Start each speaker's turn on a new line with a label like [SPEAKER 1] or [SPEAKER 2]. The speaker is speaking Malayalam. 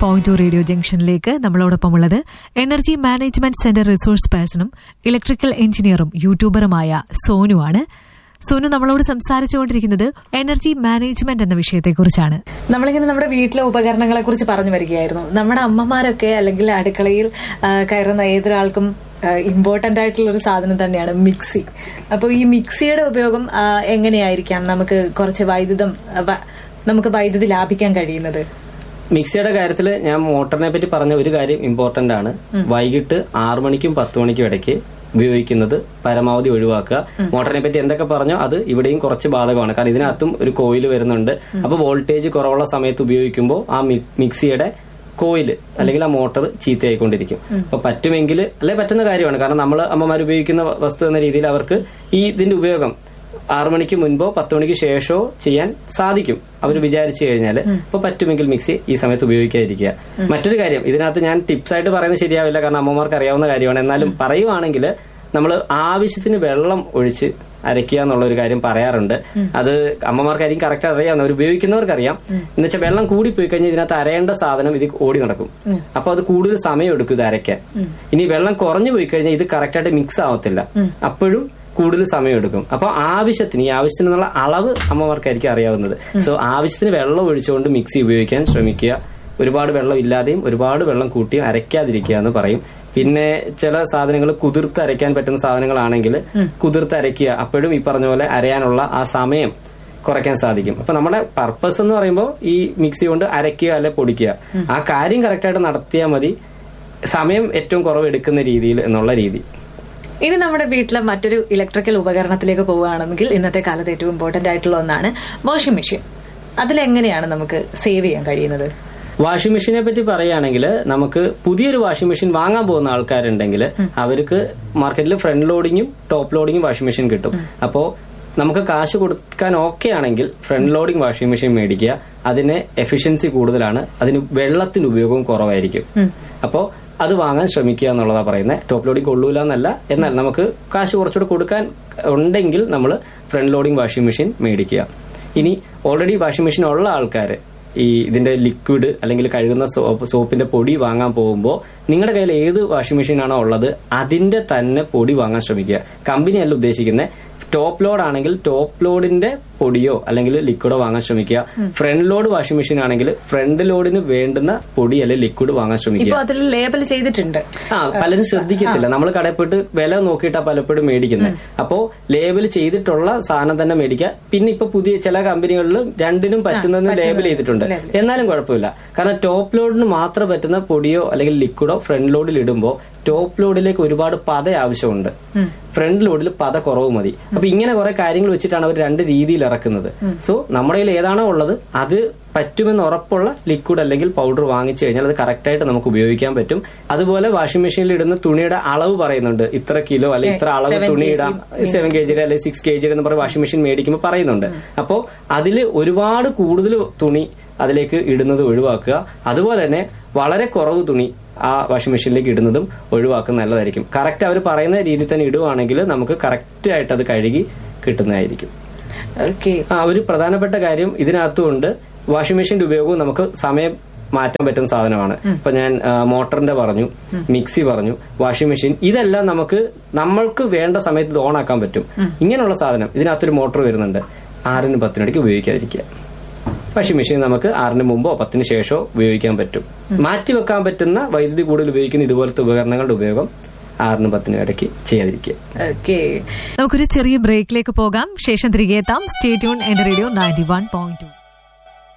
[SPEAKER 1] പോയിന്റ് ടു റേഡിയോ ജംഗ്ഷനിലേക്ക് നമ്മളോടൊപ്പമുള്ളത് എനർജി മാനേജ്മെന്റ് സെന്റർ റിസോഴ്സ് പേഴ്സണും ഇലക്ട്രിക്കൽ എഞ്ചിനീയറും യൂട്യൂബറുമായ സോനു ആണ് സോനു നമ്മളോട് സംസാരിച്ചുകൊണ്ടിരിക്കുന്നത് എനർജി മാനേജ്മെന്റ് എന്ന വിഷയത്തെക്കുറിച്ചാണ്
[SPEAKER 2] നമ്മളിങ്ങനെ നമ്മുടെ വീട്ടിലെ ഉപകരണങ്ങളെ കുറിച്ച് പറഞ്ഞു വരികയായിരുന്നു നമ്മുടെ അമ്മമാരൊക്കെ അല്ലെങ്കിൽ അടുക്കളയിൽ ആ, കയറുന്ന ഏതൊരാൾക്കും ഇമ്പോർട്ടന്റ് ആയിട്ടുള്ള ഒരു സാധനം തന്നെയാണ് മിക്സി അപ്പോൾ ഈ മിക്സിയുടെ ഉപയോഗം ആ, എങ്ങനെയായിരിക്കാം നമുക്ക് കുറച്ച് വൈദ്യുതം ആ, വ- നമുക്ക് വൈദ്യുതി ലാഭിക്കാൻ കഴിയുന്നത്
[SPEAKER 3] മിക്സിയുടെ കാര്യത്തിൽ ഞാൻ മോട്ടറിനെ പറ്റി പറഞ്ഞ ഒരു കാര്യം ഇമ്പോർട്ടന്റ് ആണ് വൈകിട്ട് ആറു മണിക്കും പത്ത് മണിക്കും ഇടയ്ക്ക് ഉപയോഗിക്കുന്നത് പരമാവധി ഒഴിവാക്കുക മോട്ടറിനെ പറ്റി എന്തൊക്കെ പറഞ്ഞോ അത് ഇവിടെയും കുറച്ച് ബാധകമാണ് കാരണം ഇതിനകത്തും ഒരു കോയിൽ വരുന്നുണ്ട് അപ്പൊ വോൾട്ടേജ് കുറവുള്ള സമയത്ത് ഉപയോഗിക്കുമ്പോൾ ആ മി- മിക്സിയുടെ കോയില് അല്ലെങ്കിൽ ആ മോട്ടർ ചീത്തയായിക്കൊണ്ടിരിക്കും അപ്പൊ പറ്റുമെങ്കിൽ അല്ലെ പറ്റുന്ന കാര്യമാണ് കാരണം നമ്മൾ അമ്മമാർ ഉപയോഗിക്കുന്ന വസ്തു എന്ന രീതിയിൽ അവർക്ക് ഈ ഇതിന്റെ ഉപയോഗം ആറു മണിക്ക് മുൻപോ പത്ത് മണിക്ക് ശേഷമോ ചെയ്യാൻ സാധിക്കും അവർ വിചാരിച്ചു കഴിഞ്ഞാൽ അപ്പൊ പറ്റുമെങ്കിൽ മിക്സി ഈ സമയത്ത് ഉപയോഗിക്കാതിരിക്കുക മറ്റൊരു കാര്യം ഇതിനകത്ത് ഞാൻ ടിപ്സ് ആയിട്ട് പറയുന്നത് ശരിയാവില്ല കാരണം അമ്മമാർക്ക് അറിയാവുന്ന കാര്യമാണ് എന്നാലും പറയുവാണെങ്കിൽ നമ്മൾ ആവശ്യത്തിന് വെള്ളം ഒഴിച്ച് അരയ്ക്കുക എന്നുള്ള ഒരു കാര്യം പറയാറുണ്ട് അത് അമ്മമാർക്കായിരിക്കും കറക്റ്റ് അറിയാവുന്ന അവർ ഉപയോഗിക്കുന്നവർക്ക് അറിയാം എന്ന് വെച്ചാൽ വെള്ളം കൂടി പോയി കഴിഞ്ഞാൽ ഇതിനകത്ത് അരയേണ്ട സാധനം ഇത് ഓടി നടക്കും അപ്പൊ അത് കൂടുതൽ സമയം എടുക്കും ഇത് അരയ്ക്കാൻ ഇനി വെള്ളം കുറഞ്ഞു പോയി കഴിഞ്ഞാൽ ഇത് കറക്റ്റായിട്ട് മിക്സ് ആവത്തില്ല അപ്പോഴും കൂടുതൽ സമയം എടുക്കും അപ്പൊ ആവശ്യത്തിന് ഈ ആവശ്യത്തിന് എന്നുള്ള അളവ് അമ്മമാർക്കായിരിക്കും അറിയാവുന്നത് സോ ആവശ്യത്തിന് വെള്ളം ഒഴിച്ചുകൊണ്ട് മിക്സി ഉപയോഗിക്കാൻ ശ്രമിക്കുക ഒരുപാട് വെള്ളം ഇല്ലാതെയും ഒരുപാട് വെള്ളം കൂട്ടിയും അരയ്ക്കാതിരിക്കുക എന്ന് പറയും പിന്നെ ചില സാധനങ്ങൾ കുതിർത്ത് അരയ്ക്കാൻ പറ്റുന്ന സാധനങ്ങളാണെങ്കിൽ കുതിർത്ത് അരയ്ക്കുക അപ്പോഴും ഈ പറഞ്ഞ പോലെ അരയാനുള്ള ആ സമയം കുറയ്ക്കാൻ സാധിക്കും അപ്പൊ നമ്മുടെ പർപ്പസ് എന്ന് പറയുമ്പോൾ ഈ മിക്സി കൊണ്ട് അരയ്ക്കുക അല്ലെ പൊടിക്കുക ആ കാര്യം കറക്റ്റായിട്ട് നടത്തിയാൽ മതി സമയം ഏറ്റവും കുറവ് എടുക്കുന്ന രീതിയിൽ എന്നുള്ള രീതി
[SPEAKER 2] ഇനി നമ്മുടെ വീട്ടിലെ മറ്റൊരു ഇലക്ട്രിക്കൽ ഉപകരണത്തിലേക്ക് പോവുകയാണെങ്കിൽ ഇന്നത്തെ കാലത്ത് ഏറ്റവും ഇമ്പോർട്ടന്റ് ആയിട്ടുള്ള ഒന്നാണ് വാഷിംഗ് മെഷീൻ അതിലെങ്ങനെയാണ് നമുക്ക് സേവ് ചെയ്യാൻ കഴിയുന്നത്
[SPEAKER 3] വാഷിംഗ് മെഷീനെ പറ്റി പറയുകയാണെങ്കിൽ നമുക്ക് പുതിയൊരു വാഷിംഗ് മെഷീൻ വാങ്ങാൻ പോകുന്ന ആൾക്കാരുണ്ടെങ്കിൽ അവർക്ക് മാർക്കറ്റിൽ ഫ്രണ്ട് ലോഡിങ്ങും ടോപ്പ് ലോഡിങ്ങും വാഷിംഗ് മെഷീൻ കിട്ടും അപ്പോ നമുക്ക് കാശ് കൊടുക്കാൻ ഓക്കെ ആണെങ്കിൽ ഫ്രണ്ട് ലോഡിംഗ് വാഷിംഗ് മെഷീൻ മേടിക്കുക അതിന് എഫിഷ്യൻസി കൂടുതലാണ് അതിന് വെള്ളത്തിന്റെ ഉപയോഗവും കുറവായിരിക്കും അപ്പോ അത് വാങ്ങാൻ ശ്രമിക്കുക എന്നുള്ളതാ പറയുന്നത് ടോപ്പ് ലോഡിംഗ് കൊള്ളൂല എന്നല്ല എന്നാൽ നമുക്ക് കാശ് കുറച്ചുകൂടെ കൊടുക്കാൻ ഉണ്ടെങ്കിൽ നമ്മൾ ഫ്രണ്ട് ലോഡിംഗ് വാഷിംഗ് മെഷീൻ മേടിക്കുക ഇനി ഓൾറെഡി വാഷിംഗ് മെഷീൻ ഉള്ള ആൾക്കാർ ഈ ഇതിന്റെ ലിക്വിഡ് അല്ലെങ്കിൽ കഴുകുന്ന സോപ്പ് സോപ്പിന്റെ പൊടി വാങ്ങാൻ പോകുമ്പോൾ നിങ്ങളുടെ കയ്യിൽ ഏത് വാഷിംഗ് മെഷീൻ ആണോ ഉള്ളത് അതിന്റെ തന്നെ പൊടി വാങ്ങാൻ ശ്രമിക്കുക കമ്പനിയല്ല ഉദ്ദേശിക്കുന്നത് ടോപ്പ് ലോഡ് ആണെങ്കിൽ ടോപ്പ് ലോഡിന്റെ പൊടിയോ അല്ലെങ്കിൽ ലിക്വിഡോ വാങ്ങാൻ ശ്രമിക്കുക ഫ്രണ്ട് ലോഡ് വാഷിംഗ് മെഷീൻ ആണെങ്കിൽ ഫ്രണ്ട് ലോഡിന് വേണ്ടുന്ന പൊടി അല്ലെങ്കിൽ ലിക്വിഡ് വാങ്ങാൻ ശ്രമിക്കുക
[SPEAKER 2] ഇപ്പൊ അതിൽ ലേബൽ ചെയ്തിട്ടുണ്ട്
[SPEAKER 3] ആ പലരും ശ്രദ്ധിക്കത്തില്ല നമ്മൾ കടയിൽ പോയിട്ട് വില നോക്കിയിട്ടാ പലപ്പോഴും മേടിക്കുന്നത് അപ്പോ ലേബൽ ചെയ്തിട്ടുള്ള സാധനം തന്നെ മേടിക്കുക പിന്നെ ഇപ്പൊ പുതിയ ചില കമ്പനികളിൽ രണ്ടിനും പറ്റുന്നതെന്ന് ലേബൽ ചെയ്തിട്ടുണ്ട് എന്നാലും കുഴപ്പമില്ല കാരണം ടോപ്പ് ലോഡിന് മാത്രം പറ്റുന്ന പൊടിയോ അല്ലെങ്കിൽ ലിക്വിഡോ ഫ്രണ്ട് ലോഡിൽ ഇടുമ്പോൾ ടോപ്പ് ലോഡിലേക്ക് ഒരുപാട് പത ആവശ്യമുണ്ട് ഫ്രണ്ട് ലോഡിൽ പത കുറവ് മതി അപ്പൊ ഇങ്ങനെ കുറെ കാര്യങ്ങൾ വെച്ചിട്ടാണ് അവർ രണ്ട് രീതിയിൽ ഇറക്കുന്നത് സോ നമ്മുടെ കയ്യിൽ ഏതാണോ ഉള്ളത് അത് പറ്റുമെന്ന് ഉറപ്പുള്ള ലിക്വിഡ് അല്ലെങ്കിൽ പൗഡർ വാങ്ങിച്ചു കഴിഞ്ഞാൽ അത് കറക്റ്റ് ആയിട്ട് നമുക്ക് ഉപയോഗിക്കാൻ പറ്റും അതുപോലെ വാഷിംഗ് മെഷീനിൽ ഇടുന്ന തുണിയുടെ അളവ് പറയുന്നുണ്ട് ഇത്ര കിലോ അല്ലെങ്കിൽ ഇത്ര അളവ് തുണി ഇടാം സെവൻ കെ ജിയുടെ അല്ലെങ്കിൽ സിക്സ് കെ ജിയുടെ എന്ന് പറഞ്ഞ വാഷിംഗ് മെഷീൻ മേടിക്കുമ്പോൾ പറയുന്നുണ്ട് അപ്പോ അതിൽ ഒരുപാട് കൂടുതൽ തുണി അതിലേക്ക് ഇടുന്നത് ഒഴിവാക്കുക അതുപോലെ തന്നെ വളരെ കുറവ് തുണി ആ വാഷിംഗ് മെഷീനിലേക്ക് ഇടുന്നതും ഒഴിവാക്കുന്നത് നല്ലതായിരിക്കും കറക്റ്റ് അവർ പറയുന്ന രീതിയിൽ തന്നെ ഇടുവാണെങ്കിൽ നമുക്ക് കറക്റ്റ് ആയിട്ട് അത് കഴുകി കിട്ടുന്നതായിരിക്കും
[SPEAKER 2] ഓക്കെ
[SPEAKER 3] ആ ഒരു പ്രധാനപ്പെട്ട കാര്യം ഇതിനകത്തുകൊണ്ട് വാഷിംഗ് മെഷീന്റെ ഉപയോഗവും നമുക്ക് സമയം മാറ്റാൻ പറ്റുന്ന സാധനമാണ് ഇപ്പൊ ഞാൻ ആ, മോട്ടറിന്റെ പറഞ്ഞു മിക്സി പറഞ്ഞു വാഷിംഗ് മെഷീൻ ഇതെല്ലാം നമുക്ക് നമ്മൾക്ക് വേണ്ട സമയത്ത് ഇത് ഓൺ ആക്കാൻ പറ്റും ഇങ്ങനെയുള്ള സാധനം ഇതിനകത്തൊരു മോട്ടർ വരുന്നുണ്ട് ആറിന് പത്തിനിടയ്ക്ക് ഉപയോഗിക്കാതിരിക്കുക വാഷിംഗ് മെഷീൻ നമുക്ക് ആറിന് മുമ്പോ പത്തിന് ശേഷമോ ഉപയോഗിക്കാൻ പറ്റും മാറ്റി വെക്കാൻ പറ്റുന്ന വൈദ്യുതി കൂടുതൽ ഉപയോഗിക്കുന്ന ഇതുപോലത്തെ ഉപകരണങ്ങളുടെ ഉപയോഗം ആറിന് പത്തിനും ഇടയ്ക്ക് ചെയ്യാതിരിക്കുക
[SPEAKER 2] ഓക്കെ
[SPEAKER 1] നമുക്കൊരു ചെറിയ ബ്രേക്കിലേക്ക് പോകാം ശേഷം തിരികെ എത്താം സ്റ്റേ ട്യൂൺ എന്റെ radio ninety one point to